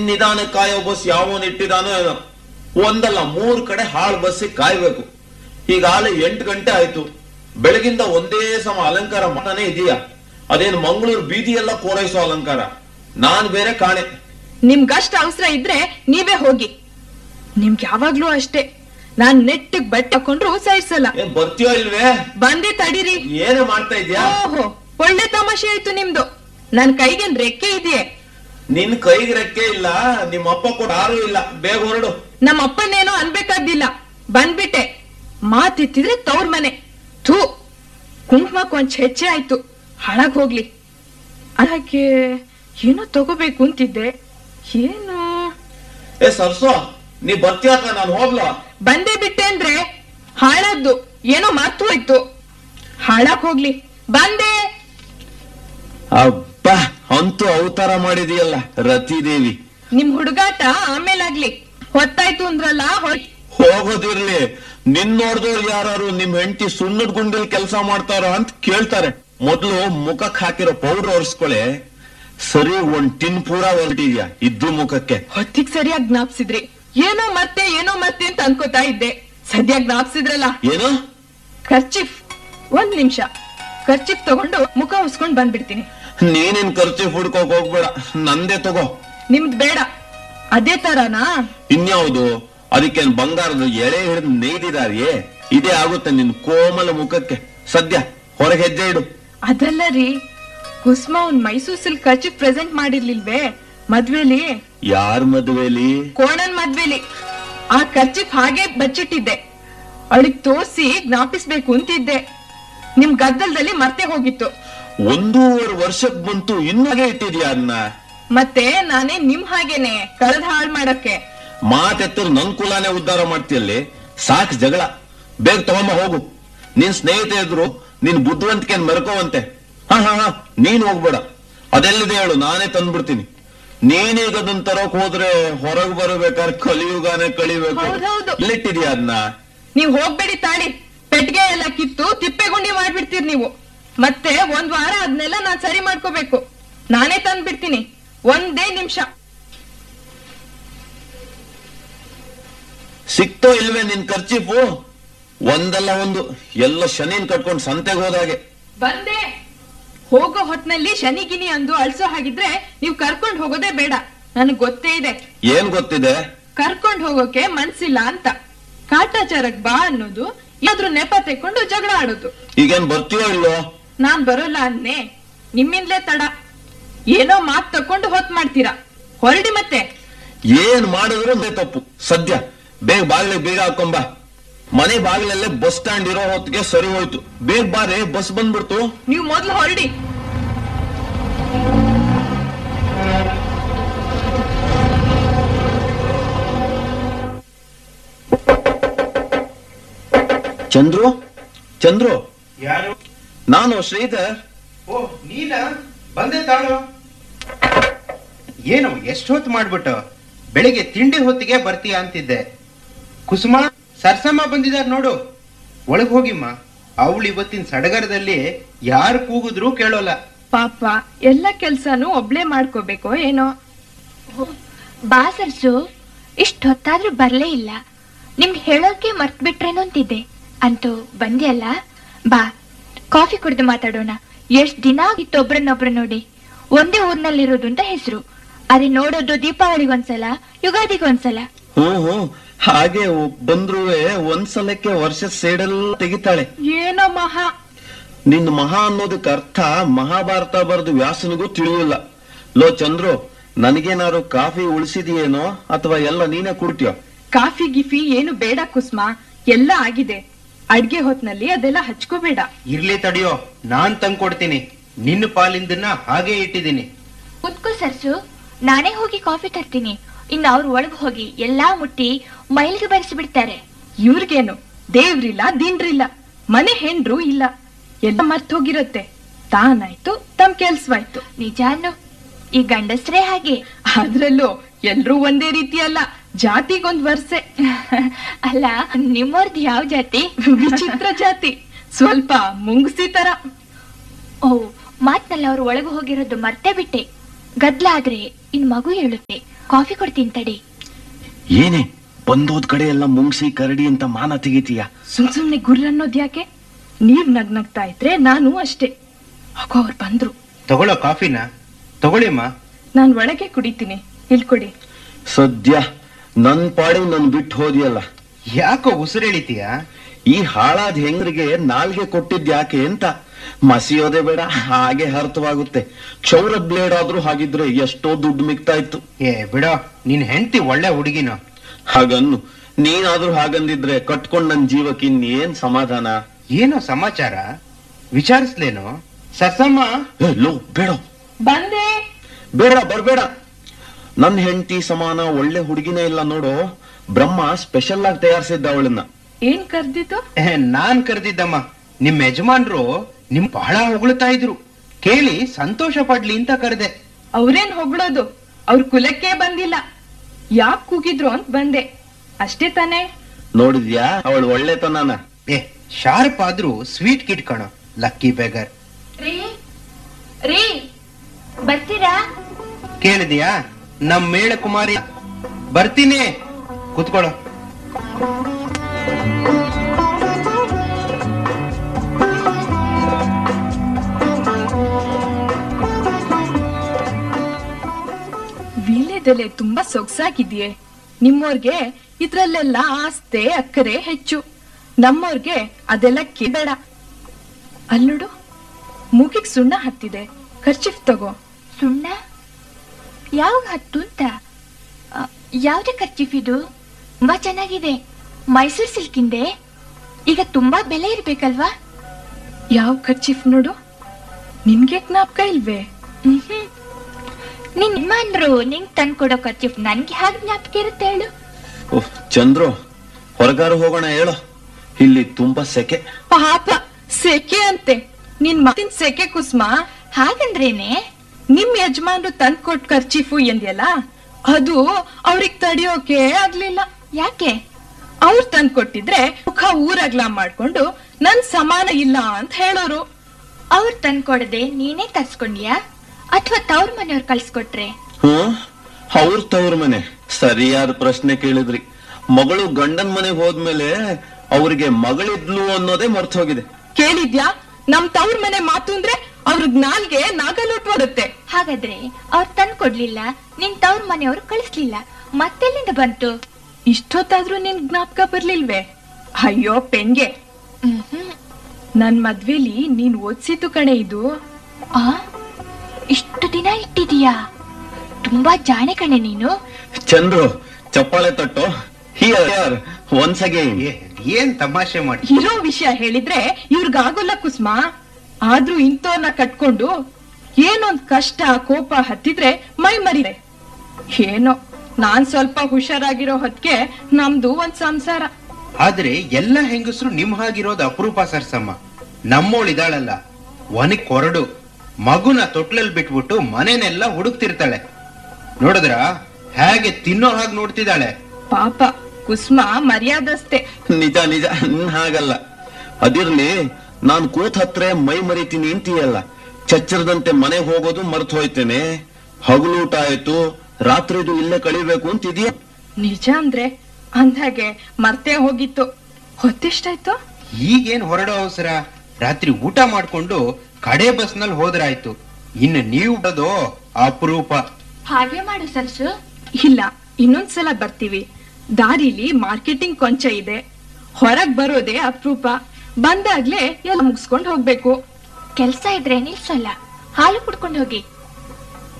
ನಿಧಾನ ಕಾಯೋ ಬಸ್ ಯಾವನ್ ಇಟ್ಟಿದಾನೋ ಏನೋ ಒಂದಲ್ಲ ಮೂರ್ ಕಡೆ ಹಾಳ್ ಬಸ್ಸಿಗೆ ಕಾಯ್ಬೇಕು ಈಗಾಗಲೇ ಎಂಟು ಗಂಟೆ ಆಯ್ತು ಬೆಳಗಿಂದ ಒಂದೇ ಸಮ ಅಲಂಕಾರ ಮಾಡ್ತಾನೆ ಇದೀಯಾ ಅದೇನು ಮಂಗಳೂರು ಬೀದಿ ಎಲ್ಲ ಪೂರೈಸೋ ಅಲಂಕಾರ ನಾನ್ ಬೇರೆ ಕಾಣೆ ನಿಮ್ಗಷ್ಟ ಅವಸರ ಇದ್ರೆ ನೀವೇ ಹೋಗಿ ನಿಮ್ಗೆ ಯಾವಾಗ್ಲೂ ಅಷ್ಟೇ ನಾನ್ ನೆಟ್ಟಿಗ್ ಬಟ್ಟೆ ಹಾಕೊಂಡ್ರು ಸಹಿಸಲ್ಲ ಏನ್ ಬರ್ತೀಯೋ ಇಲ್ವೇ ಬಂದೆ ತಡೀರಿ ಏನೇ ಮಾಡ್ತಾ ಇದ್ಯಾ ಓಹೋ ಒಳ್ಳೆ ತಮಾಷೆ ಆಯ್ತು ನಿಮ್ದು ನನ್ ಕೈಗೇನ್ ರೆಕ್ಕೆ ಇದೆಯೇ ನಿನ್ ಕೈಗೆ ರೆಕ್ಕೆ ಇಲ್ಲ ನಿಮ್ಮ ಅಪ್ಪ ಕೂಡ ಯಾರು ಇಲ್ಲ ಬೇಗ ಹೊರಡು ನಮ್ಮ ಅಪ್ಪನೇನೋ ಅನ್ಬೇಕಾದ್ದಿಲ್ಲ ಬಂದ್ಬಿಟ್ಟೆ ಮಾತಿತ್ತಿದ್ರೆ ತವ್ರ ಮನೆ ಥೂ ಕುಂಕುಮಕ್ ಒಂದ್ ಹೆಚ್ಚೆ ಆಯ್ತು ಹಾಳಾಗ್ ಹೋಗ್ಲಿ ಹಾಗೆ ಏನೋ ತಗೋಬೇಕು ಅಂತಿದ್ದೆ ಏನು ಏ ಸರ್ಸೋ ನೀ ಬರ್ತೀಯ ನಾನು ಹೋಗ್ಲಾ ಬಂದೇ ಬಿಟ್ಟೆ ಅಂದ್ರೆ ಹಾಳಾದ್ದು ಏನೋ ಮರ್ತು ಹೋಯ್ತು ಹಾಳಾಗ್ ಹೋಗ್ಲಿ ಬಂದೆ ಅಬ್ಬಾ ಅಂತೂ ಅವತಾರ ಮಾಡಿದೀಯಲ್ಲ ರತಿದೇವಿ ನಿಮ್ ಹುಡುಗಾಟ ಆಮೇಲಾಗ್ಲಿ ಹೊತ್ತಾಯ್ತು ಅಂದ್ರಲ್ಲ ಹೊಯ್ ಹೋಗೋದಿರ್ಲಿ ನಿನ್ ನೋಡ್ದವ್ರು ಯಾರು ನಿಮ್ ಹೆಂಡತಿ ಸುಣ್ಣದ ಗುಂಡಿಲ್ ಕೆಲಸ ಮಾಡ್ತಾರ ಅಂತ ಕೇಳ್ತಾರೆ ಮೊದ್ಲು ಮುಖಕ್ ಹಾಕಿರೋ ಪೌಡರ್ ಒರೆಸ್ಕೊಳೆ ಸರಿ ಒಂದ್ ಟಿನ್ ಪೂರ ಹೊರಟಿದ್ಯಾ ಇದ್ದು ಮುಖಕ್ಕೆ ಹೊತ್ತಿಗ್ ಸರಿಯಾಗಿ ಜ್ಞಾಪಿಸಿದ್ರಿ ಏನೋ ಮತ್ತೆ ಏನೋ ಮತ್ತೆ ಅಂತ ಅನ್ಕೋತಾ ಇದ್ದೆ ಸದ್ಯ ಜ್ಞಾಪಿಸಿದ್ರಲ್ಲ ಏನು ಖರ್ಚಿಫ್ ಒಂದ್ ನಿಮಿಷ ಖರ್ಚಿಫ್ ತಗೊಂಡು ಮುಖ ಉಸ್ಕೊಂಡ್ ಬಂದ್ಬಿಡ್ತೀನಿ ನೀನೇನ್ ಖರ್ಚು ಹುಡ್ಕೋಕ್ ಹೋಗ್ಬೇಡ ನಂದೇ ತಗೋ ನಿಮ್ದ್ ಬೇಡ ಅದೇ ತರನಾ ಇನ್ಯಾವುದು ಅದಕ್ಕೇನ್ ಬಂಗಾರದ ಎಳೆ ಹಿಡಿದು ನೇಯ್ದಿದಾರಿಯೇ ಇದೇ ಆಗುತ್ತೆ ನಿನ್ ಕೋಮಲ ಮುಖಕ್ಕೆ ಸದ್ಯ ಹೊರಗೆ ಹೆಜ್ಜೆ ಇಡು ಅದಲ್ಲ ರೀ ಕುಸ್ಮ ಒಂದ್ ಮೈಸೂರ್ ಸಿಲ್ಕ್ ಖರ್ಚಿಫ್ ಪ್ರೆಸೆಂಟ್ ಮಾಡಿರ್ಲಿಲ್ವೇ ಮದ್ವೆಲಿ ಯಾರ್ ಮದುವೆಲಿ ಕೋಣನ್ ಮದ್ವೆಲಿ ಆ ಖರ್ಚಿಫ್ ಹಾಗೆ ಬಚ್ಚಿಟ್ಟಿದ್ದೆ ಅವಳಿಗೆ ತೋರ್ಸಿ ಜ್ಞಾಪಿಸ್ಬೇಕು ಅಂತಿದ್ದೆ ನಿಮ್ ಗದ್ದಲದಲ್ಲಿ ಮರ್ತೆ ಹೋಗಿತ್ತು ಒಂದೂವರೆ ವರ್ಷಕ್ ಬಂತು ಇನ್ನಾಗೆ ಇಟ್ಟಿದ್ಯಾ ಅದನ್ನ ಮತ್ತೆ ನಾನೇ ನಿಮ್ ಹಾಗೇನೆ ಕಳೆದ್ ಹಾಳ್ ಮಾಡಕ್ಕೆ ಮಾತೆತ್ತರು ನನ್ ಕುಲಾನೇ ಉದ್ಧಾರ ಮಾಡ್ತೀಯಲ್ಲಿ ಸಾಕ್ ಜಗಳ ಬೇಗ ತಗೊಂಬ ಹೋಗು ನಿನ್ ಸ್ನೇಹಿತ ಇದ್ರು ನಿನ್ ಬುದ್ಧಿವಂತಿಕೆ ಮೆರಕೋವಂತೆ ಹಾ ಹಾ ಹಾ ನೀನ್ ಹೋಗ್ಬೇಡ ಅದೆಲ್ಲಿದೆ ಹೇಳು ನಾನೇ ತಂದ್ಬಿಡ್ತೀನಿ ನೀನೀಗ ಅದನ್ನ ತರೋಕ್ ಹೋದ್ರೆ ಹೊರಗ್ ಬರಬೇಕಾದ್ರೆ ಕಲಿಯುಗಾನೆ ಕಳಿಬೇಕು ಹೌದೌದು. ಇಲ್ಲಿಟ್ಟಿದ್ಯಾ ಅದನ್ನ ನೀವ್ ಹೋಗ್ಬೇಡಿ ತಾಳಿ ಪೆಟ್ಗೆ ಎಲ್ಲ ಕಿತ್ತು ತಿಪ್ಪೆಗುಂಡಿ ಮಾಡ್ಬಿಡ್ತೀರಿ ನೀವು ಮತ್ತೆ ಒಂದ್ ವಾರ ಅದನ್ನೆಲ್ಲ ನಾನ್ ಸರಿ ಮಾಡ್ಕೋಬೇಕು ನಾನೇ ತಂದ್ಬಿಡ್ತೀನಿ ಒಂದೇ ನಿಮಿಷ ಸಿಕ್ತೋ ಇಲ್ವೇ ನಿನ್ ಖರ್ಚಿಫು ಒಂದಲ್ಲ ಒಂದು ಎಲ್ಲ ಶನಿನ್ ಕಟ್ಕೊಂಡ್ ಸಂತೆಗೆ ಹೋದಾಗೆ ಬಂದೆ ಹೋಗೋ ಹೊತ್ನಲ್ಲಿ ಶನಿಗಿನಿ ಅಂದು ಅಳ್ಸೋ ಹಾಗಿದ್ರೆ ನೀವ್ ಕರ್ಕೊಂಡ್ ಹೋಗೋದೇ ಬೇಡ ನನಗ್ ಗೊತ್ತೇ ಇದೆ ಏನ್ ಗೊತ್ತಿದೆ ಕರ್ಕೊಂಡ್ ಹೋಗೋಕೆ ಮನ್ಸಿಲ್ಲ ಅಂತ ಕಾಟಾಚಾರಕ್ ಬಾ ಅನ್ನೋದು ಯಾವ್ದ್ರ ನೆಪ ತೆಕ್ಕೊಂಡು ಜಗಳ ಆಡೋದು ಈಗೇನ್ ಬರ್ತೀಯೋ ಇಲ್ವೋ ನಾನ್ ಬರೋಲ್ಲ ಅನ್ನೆ ನಿಮ್ಮಿಂದ್ಲೇ ತಡ ಏನೋ ಮಾತ್ ತಕೊಂಡು ಹೊತ್ ಮಾಡ್ತೀರಾ ಹೊರಡಿ ಮತ್ತೆ ಏನ್ ಮಾಡಿದ್ರು ಅದೇ ತಪ್ಪು ಸದ್ಯ ಬೇಗ ಬಾಗಿಲಿಗೆ ಬೇಗ ಹಾಕೊಂಬ ಮನೆ ಬಾಗಿಲಲ್ಲೇ ಬಸ್ ಸ್ಟ್ಯಾಂಡ್ ಇರೋ ಹೊತ್ತಿಗೆ ಸರಿ ಹೋಯ್ತು ಬೇಗ ಬಾರೆ ಬಸ್ ಬಂದ್ಬಿಡ್ತು ನೀವು ಮೊದ್ಲು ಹೊರಡಿ ಚಂದ್ರು ಚಂದ್ರು ಯಾರು ನಾನು ಶ್ರೀಧರ್ ಓ ನೀನ ಬಂದೆ ತಾಳು ಏನು ಎಷ್ಟು ಹೊತ್ತು ಮಾಡ್ಬಿಟ್ಟು ಬೆಳಿಗ್ಗೆ ತಿಂಡಿ ಹೊತ್ತಿಗೆ ಬರ್ತೀಯ ಅಂತಿದ್ದೆ ಕುಸುಮ ಸರ್ಸಮ್ಮ ಬಂದಿದಾರ ನೋಡು ಒಳಗ್ ಹೋಗಿಮ್ಮ ಅವಳು ಇವತ್ತಿನ ಸಡಗರದಲ್ಲಿ ಯಾರು ಕೂಗಿದ್ರು ಕೇಳೋಲ್ಲ ಪಾಪ ಎಲ್ಲ ಕೆಲ್ಸನೂ ಒಬ್ಳೇ ಮಾಡ್ಕೋಬೇಕೋ ಏನೋ ಬಾ ಸರ್ಸು ಇಷ್ಟ ಹೊತ್ತಾದ್ರೂ ಬರ್ಲೇ ಇಲ್ಲ ನಿಮ್ಗೆ ಹೇಳೋಕೆ ಮರ್ತ್ ಬಿಟ್ರೇನೋ ಅಂತಿದ್ದೆ ಅಂತೂ ಬಂದ್ಯಲ್ಲ ಬಾ ಕಾಫಿ ಕುಡ್ದು ಮಾತಾಡೋಣ ಎಷ್ಟ್ ದಿನ ಆಗಿತ್ತು ಒಬ್ರನ್ನೊಬ್ರ ನೋಡಿ ಒಂದೇ ಊರ್ನಲ್ಲಿರೋದು ಅಂತ ಹೆಸರು ಅದೇ ನೋಡೋದು ದೀಪಾವಳಿಗೊಂದ್ಸಲ ಯುಗಾದಿಗೊಂದ್ಸಲ ಹ್ಮ್ ಹ್ಮ್ ಹಾಗೆ ಬಂದ್ರು ಒಂದ್ಸಲಕ್ಕೆ ವರ್ಷದ ಸೇಡೆಲ್ಲ ತೆಗಿತಾಳೆ ಏನೋ ಮಹಾ ನಿನ್ ಮಹಾ ಅನ್ನೋದಕ್ಕೆ ಅರ್ಥ ಮಹಾಭಾರತ ಬರೆದು ವ್ಯಾಸನಿಗೂ ತಿಳಿಯಿಲ್ಲ ಲೋ ಚಂದ್ರು ನನಗೇನಾದ್ರು ಕಾಫಿ ಉಳಿಸಿದೆಯೇನೋ ಅಥವಾ ಎಲ್ಲ ನೀನೇ ಕುಡ್ತೀಯೋ ಕಾಫಿ ಗಿಫಿ ಏನು ಬೇಡ ಕುಸ್ಮ ಎಲ್ಲ ಆಗಿದೆ ಅಡ್ಗೆ ಹೊತ್ನಲ್ಲಿ ಅದೆಲ್ಲ ಹಚ್ಕೋಬೇಡ ಇರ್ಲಿ ತಡಿಯೋ ನಾನ್ ತಂದ್ಕೊಡ್ತೀನಿ ನಿನ್ನ ಪಾಲಿಂದನ್ನ ಹಾಗೆ ಇಟ್ಟಿದ್ದೀನಿ ಕುತ್ಕೋ ಸರ್ಸು ನಾನೇ ಹೋಗಿ ಕಾಫಿ ತರ್ತೀನಿ ಇನ್ನು ಅವ್ರು ಒಳಗ್ ಹೋಗಿ ಎಲ್ಲಾ ಮುಟ್ಟಿ ಮೈಲ್ಗೆ ಬರೆಸಿ ಬಿಡ್ತಾರೆ ಇವ್ರಿಗೇನು ದೇವ್ರಿಲ್ಲ ದಿಂಡ್ರಿಲ್ಲ ಮನೆ ಹೆಂಡ್ರು ಇಲ್ಲ ಎಲ್ಲ ಮರ್ತೋಗಿರತ್ತೆ ತಾನಾಯ್ತು ತಮ್ ಕೆಲ್ಸವಾಯ್ತು ನಿಜಾನು ಈ ಗಂಡಸ್ರೇ ಹಾಗೆ ಅದ್ರಲ್ಲೂ ಎಲ್ರೂ ಒಂದೇ ರೀತಿ ಅಲ್ಲ ಜಾತಿಗೊಂದ್ ವರ್ಸೆ ಅಲ್ಲ ನಿಮ್ಮವ್ರದ್ದು ಯಾವ ಜಾತಿ ವಿಚಿತ್ರ ಜಾತಿ ಸ್ವಲ್ಪ ಮುಂಗುಸಿ ತರ ಓ ಮಾತ್ನಲ್ಲಿ ಅವ್ರು ಒಳಗೆ ಹೋಗಿರೋದು ಮರ್ತೇ ಬಿಟ್ಟೆ ಗದ್ಲ ಆದ್ರೆ ಇನ್ ಮಗು ಹೇಳುತ್ತೆ ಕಾಫಿ ಕೊಡ್ತೀನಿ ತಡಿ ಏನೇ ಬಂದೋದ್ ಕಡೆ ಎಲ್ಲ ಮುಂಗ್ಸಿ ಕರಡಿ ಅಂತ ಮಾನ ತೆಗಿತೀಯ ಸುಮ್ ಸುಮ್ನೆ ಗುರ್ರ ಅನ್ನೋದ್ ಯಾಕೆ ನೀವ್ ನಗ್ನಗ್ತಾ ಇದ್ರೆ ನಾನು ಅಷ್ಟೇ ಅಗೋ ಅವ್ರು ಬಂದ್ರು ತಗೊಳ್ಳೋ ಕಾಫಿನ ತಗೊಳ್ಳಿಮ್ಮ ನಾನ್ ಒಳಗೆ ಕುಡಿತೀನಿ ಇಲ್ಕೊಡಿ ಸದ್ಯ ನನ್ ಪಾಡಿ ನನ್ ಬಿಟ್ಟು ಹೋದಿಯಲ್ಲ ಯಾಕೋ ಉಸಿರೆಳಿತೀಯ ಈ ಹಾಳಾದ ಹೆಂಗ್ರಿಗೆ ನಾಲ್ಗೆ ಕೊಟ್ಟಿದ್ ಯಾಕೆ ಅಂತ ಮಸಿಯೋದೇ ಬೇಡ ಹಾಗೆ ಹರ್ತವಾಗುತ್ತೆ ಕ್ಷೌರದ ಬ್ಲೇಡ್ ಆದ್ರೂ ಹಾಗಿದ್ರೆ ಎಷ್ಟೋ ದುಡ್ಡು ಮಿಗ್ತಾ ಇತ್ತು ಏ ಬಿಡೋ ನಿನ್ ಹೆಂಡತಿ ಒಳ್ಳೆ ಹುಡುಗಿನ ಹಾಗನ್ನು ನೀನಾದ್ರೂ ಹಾಗಂದಿದ್ರೆ ಕಟ್ಕೊಂಡ್ ನನ್ ಜೀವಕ್ಕೆ ಇನ್ನೇನ್ ಸಮಾಧಾನ ಏನೋ ಸಮಾಚಾರ ವಿಚಾರಿಸ್ಲೇನು ಸಸಮ್ಮ ಏ, ಲೋ ಬೇಡ ಬಂದೆ ಬೇಡ ಬರ್ಬೇಡ ನನ್ ಹೆಂಡತಿ ಸಮಾನ ಒಳ್ಳೆ ಹುಡುಗಿನೇ ಇಲ್ಲ ನೋಡು ಬ್ರಹ್ಮ ಸ್ಪೆಷಲ್ ಆಗಿ ತಯಾರಿಸಿದ್ದ ಅವಳನ್ನ ಏನ್ ಕರ್ದಿತ್ತು ಏ, ನಾನ್ ಕರೆದಿದ್ದಮ್ಮ ನಿಮ್ ಯಜಮಾನ್ರು ನಿಮ್ ಬಹಳ ಹೊಗಳ್ತಾ ಇದ್ರು ಕೇಳಿ ಸಂತೋಷ ಪಡ್ಲಿ ಅಂತ ಕರೆದೆ ಅವ್ರೇನ್ ಹೊಗಳೋದು ಅವ್ರ ಕುಲಕ್ಕೆ ಬಂದಿಲ್ಲ ಯಾಕ್ ಕೂಗಿದ್ರು ಅಂತ ಬಂದೆ ಅಷ್ಟೇ ತಾನೇ ನೋಡಿದ್ಯಾ ಅವಳು ಒಳ್ಳೆತನನ ಏ ಶಾರ್ಪ್ ಆದ್ರೂ ಸ್ವೀಟ್ ಕಿಟ್ ಕಣೋ ಲಕ್ಕಿ ಬೇಗರ್ ರೀ ರೀ ಬರ್ತೀರಾ ಕೇಳಿದ್ಯಾ ನಮ್ ಮೇಳ ಕುಮಾರಿ ಬರ್ತೀನಿ ಕುತ್ಕೊಳ್ಳೋ ವೀಳ್ಯದೆಲೆ ತುಂಬಾ ಸೊಗಸಾಗಿದೆಯೇ ನಿಮ್ಮೋರ್ಗೆ ಇದ್ರಲ್ಲೆಲ್ಲ ಆಸ್ತೆ ಅಕ್ಕರೆ ಹೆಚ್ಚು ನಮ್ಮೋರ್ಗೆ ಅದೆಲ್ಲ ಬೇಡ ಅಲ್ಲೋಡು ಮೂಗಿಗ್ ಸುಣ್ಣ ಹತ್ತಿದೆ ಖರ್ಚಿಫ್ ತಗೋ ಸುಣ್ಣ ಯಾವಾಗ ಹತ್ತು ಅಂತ ಆ, ಯಾವ್ದೇ ಖರ್ಚಿಫ್ ಇದು ತುಂಬಾ ಚೆನ್ನಾಗಿದೆ ಮೈಸೂರ್ ಸಿಲ್ಕಿಂದೆ ಈಗ ತುಂಬಾ ಬೆಲೆ ಇರ್ಬೇಕಲ್ವಾ ಯಾವ ಖರ್ಚಿಫ್ ನೋಡು ನಿನ್ಗೆ ಜ್ಞಾಪಕ ಇಲ್ವೇ ಮ್ಹ್ಮ್. ನಿನ್ ಯಜಮಾನ್ರು ನಿಂಗ್ ತಂದ್ಕೊಡೋ ಖರ್ಚಿಫ್ ನನ್ಗೆ ಹಾಗೆ ಜ್ಞಾಪಕ ಇರುತ್ತೆ ಹೇಳು ಓಹ್ ಚಂದ್ರು ಹೊರಗಾರು ಹೋಗೋಣ ಹೇಳು ಇಲ್ಲಿ ತುಂಬಾ ಸೆಕೆ ಪಾಪ ಸೆಕೆ ಅಂತೆ ನಿನ್ ಮಾತಿನ ಸೆಕೆ ಕುಸ್ಮ ಹಾಗಂದ್ರೇನೆ ನಿಮ್ ಯಜಮಾನ್ರು ತಂದ್ ಕೊಟ್ ಖರ್ಚಿಫು ಎಂದ್ಯಲ್ಲ ಅದು ಅವ್ರಿಗ್ ತಡಿಯೋಕೆ ಆಗ್ಲಿಲ್ಲ ಯಾಕೆ ಅವ್ರು ತಂದ್ ಕೊಟ್ಟಿದ್ರೆ ಮುಖ ಊರಗ್ಲ ಮಾಡ್ಕೊಂಡು ನನ್ ಸಮಾನ ಇಲ್ಲ ಅಂತ ಹೇಳೋರು ಅವ್ರು ತಂದ್ಕೊಡದೆ ನೀನೇ ತರ್ಸ್ಕೊಂಡ್ಯಾ ಅಥವಾ ತವ್ರ ಮನೆಯವ್ರು ಕಳ್ಸ್ಕೊಟ್ರೆ ಹ್ಮ್ ಅವ್ರ ತವ್ರ ಮನೆ ಸರಿಯಾದ ಪ್ರಶ್ನೆ ಕೇಳಿದ್ರಿ ಮಗಳು ಗಂಡನ್ ಮನೆಗೆ ಹೋದ್ಮೇಲೆ ಅವ್ರಿಗೆ ಮಗಳಿದ್ಲು ಅನ್ನೋದೇ ಮರ್ತ್ ಹೋಗಿದೆ ಕೇಳಿದ್ಯಾ ನಮ್ ತವ್ರ ಮನೆ ಮಾತು ಅಂದ್ರೆ ಅವ್ರಿಗ್ ನಾಲ್ಗೆ ನಾಗಲೋಟ್ ಬರುತ್ತೆ ಹಾಗಾದ್ರೆ ಅವ್ರು ತಂದ್ಕೊಡ್ಲಿಲ್ಲ ನಿನ್ ತವ್ರ ಮನೆಯವ್ರು ಕಳಿಸ್ಲಿಲ್ಲ ಮತ್ತೆಲ್ಲಿಂದ ಬಂತು ಇಷ್ಟೊತ್ತಾದ್ರೂ ನಿನ್ ಜ್ಞಾಪಕ ಬರ್ಲಿಲ್ವೇ ಅಯ್ಯೋ ಪೆನ್ಗೆ ಮ್ಹ್ಮ್. ನನ್ ಮದ್ವೆಲಿ ನೀನ್ ಓದ್ಸಿತು ಕಣೆ ಇದು ಆ ಇಷ್ಟು ದಿನ ಇಟ್ಟಿದೀಯಾ ತುಂಬಾ ಜಾಣೆ ಕಣೆ ನೀನು ಚಂದ್ರು ಚಪ್ಪಾಳೆ ತಟ್ಟು ಹಿಯರ್ ಒನ್ಸ್ ಅಗೇನ್ ಏ, ಏನ್ ತಮಾಷೆ ಮಾಡಿ ಇರೋ ವಿಷಯ ಹೇಳಿದ್ರೆ ಇವ್ರಿಗಾಗೋಲ್ಲ ಕುಸ್ಮ ಆದ್ರೂ ಇಂಥವ್ರನ್ನ ಕಟ್ಕೊಂಡು ಏನೊಂದ್ ಕಷ್ಟ ಕೋಪ ಹತ್ತಿದ್ರೆ ಮೈ ಮರಿದೆ ಏನೋ ನಾನ್ ಸ್ವಲ್ಪ ಹುಷಾರಾಗಿರೋ ಹೊತ್ಗೆ ನಮ್ದು ಒಂದ್ ಸಂಸಾರ ಆದ್ರೆ ಎಲ್ಲ ಹೆಂಗಸರು ನಿಮ್ ಹಾಗಿರೋದು ಅಪರೂಪ ಸರ್ಸಮ್ಮ ನಮ್ಮೋಳಿದಾಳಲ್ಲ ಒನಕ್ ಕೊರಡು ಮಗುನ ತೊಟ್ಲಲ್ಲಿ ಬಿಟ್ಬಿಟ್ಟು ಮನೆನೆಲ್ಲ ಹುಡುಕ್ತಿರ್ತಾಳೆ ನೋಡಿದ್ರ ಹೇಗೆ ತಿನ್ನೋ ಹಾಗೆ ನೋಡ್ತಿದ್ದಾಳೆ ಪಾಪ ಕುಸ್ಮ ಮರ್ಯಾದಸ್ತೆ ನಿಜ ನಿಜ ಹ್ಮ್, ಹಾಗಲ್ಲ ಅದಿರ್ಲಿ ನಾನ್ ಕೂತ್ ಹತ್ರ ಮೈ ಮರಿತೀನಿ ಅಂತೀಯಲ್ಲ ಚಚ್ಚರದಂತೆ ಮನೆ ಹೋಗೋದು ಮರ್ತ್ ಹೋಯ್ತೇನೆ ಹಗಲೂಟ ಆಯ್ತು ರಾತ್ರಿದು ಇಲ್ಲೇ ಕಳಿಬೇಕು ಅಂತಿದೀಯ ನಿಜ ಅಂದ್ರೆ ಅಂದಾಗೆ ಮರ್ತೇ ಹೋಗಿತ್ತು ಹೊತ್ತೆಷ್ಟಾಯ್ತು ಈಗೇನ್ ಹೊರಡೋ ಅವಸರ ರಾತ್ರಿ ಊಟ ಮಾಡ್ಕೊಂಡು ಕಡೆ ಬಸ್ನಲ್ಲಿ ಹೋದ್ರಾಯ್ತು ಇನ್ನು ನೀವು ಬಿಡೋದು ಅಪರೂಪ ಹಾಗೆ ಮಾಡು ಸರ್ಸು ಇಲ್ಲ ಇನ್ನೊಂದ್ಸಲ ಬರ್ತೀವಿ ದಾರಿಲಿ ಮಾರ್ಕೆಟಿಂಗ್ ಕೊಂಚ ಇದೆ ಹೊರಗ್ ಬರೋದೇ ಅಪರೂಪ ಬಂದಾಗ್ಲೇ ಎಲ್ಲ ಮುಗಿಸ್ಕೊಂಡು ಹೋಗ್ಬೇಕು ಕೆಲ್ಸ ಇದ್ರೆ ನಿಲ್ಸಲ್ಲ ಹಾಲು ಕುಡ್ಕೊಂಡು ಹೋಗಿ